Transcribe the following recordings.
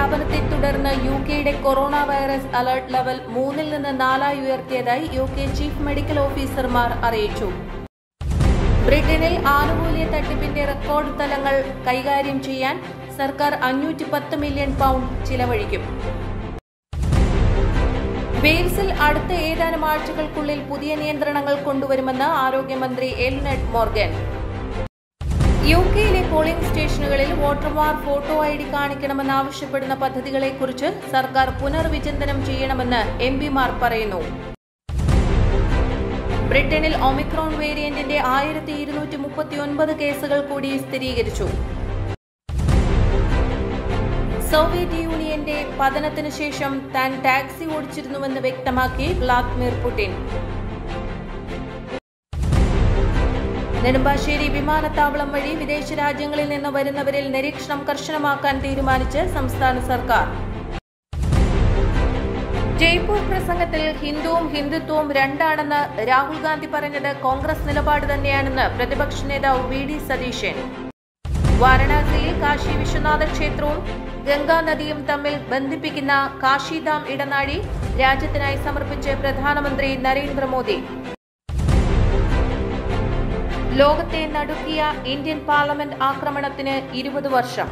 വ്യാപനത്തെ തുടർന്ന് യു കെയുടെ കൊറോണ വൈറസ് അലർട്ട് ലെവൽ മൂന്നിൽ നിന്ന് നാലായി ഉയർത്തിയതായി യു കെ ചീഫ് മെഡിക്കൽ ഓഫീസർമാർ അറിയിച്ചു ബ്രിട്ടനിൽ ആനുകൂല്യ തട്ടിപ്പിന്റെ റെക്കോർഡ് തലങ്ങൾ കൈകാര്യം ചെയ്യാൻ സർക്കാർ അഞ്ഞൂറ്റി പത്ത് മില്യൺ പൗണ്ട് ചിലവഴിക്കും വെയിൽസിൽ അടുത്ത ഏതാനും ആഴ്ചകൾക്കുള്ളിൽ പുതിയ നിയന്ത്രണങ്ങൾ കൊണ്ടുവരുമെന്ന് ആരോഗ്യമന്ത്രി എൽനെഡ് മോർഗൻ യു കെയിലെ പോളിംഗ് സ്റ്റേഷനുകളിൽ വോട്ടർമാർ ഫോട്ടോ ഐ ഡി കാണിക്കണമെന്നാവശ്യപ്പെടുന്ന പദ്ധതികളെക്കുറിച്ച് സർക്കാർ പുനർവിചിന്തനം ചെയ്യണമെന്ന് എം പിമാർ പറയുന്നു ബ്രിട്ടനിൽ ഒമിക്രോൺ വേരിയന്റിന്റെ ആയിരത്തി ഇരുന്നൂറ്റി മുപ്പത്തിയൊൻപത് കേസുകൾ കൂടി സ്ഥിരീകരിച്ചു സോവിയറ്റ് യൂണിയന്റെ പതനത്തിനു ശേഷം താൻ ടാക്സി ഓടിച്ചിരുന്നുവെന്ന് വ്യക്തമാക്കി വ്ളാദിമിർ പുടിൻ നെടുമ്പാശ്ശേരി വിമാനത്താവളം വഴി വിദേശ രാജ്യങ്ങളിൽ നിന്ന് വരുന്നവരിൽ നിരീക്ഷണം കർശനമാക്കാൻ തീരുമാനിച്ച് സംസ്ഥാന സർക്കാർ ജയ്പൂർ പ്രസംഗത്തിൽ ഹിന്ദുവും ഹിന്ദുത്വവും രണ്ടാണെന്ന് രാഹുൽ ഗാന്ധി പറഞ്ഞത് കോൺഗ്രസ് നിലപാട് തന്നെയാണെന്ന് പ്രതിപക്ഷ നേതാവ് വി ഡി സതീശൻ വാരണാസിയിൽ കാശി വിശ്വനാഥ ക്ഷേത്രവും ഗംഗാ നദിയും തമ്മിൽ ബന്ധിപ്പിക്കുന്ന കാശിധാം ഇടനാഴി രാജ്യത്തിനായി സമർപ്പിച്ച് പ്രധാനമന്ത്രി നരേന്ദ്രമോദി ലോകത്തെ നടുക്കിയ ഇന്ത്യൻ പാർലമെന്റ് ആക്രമണത്തിന് ഇരുപത് വർഷം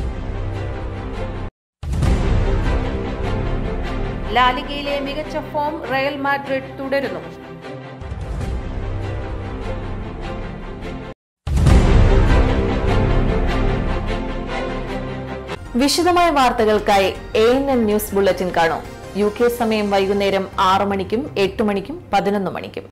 ലാലിഗയിലെ മികച്ച ഫോം റയൽ മാഡ്രിഡ് തുടരുന്നു വിശദമായ വാർത്തകൾക്കായി A N N news bulletin കാണൂ യു കെ സമയം വൈകുന്നേരം ആറു മണിക്കും എട്ട് മണിക്കും പതിനൊന്ന് മണിക്കും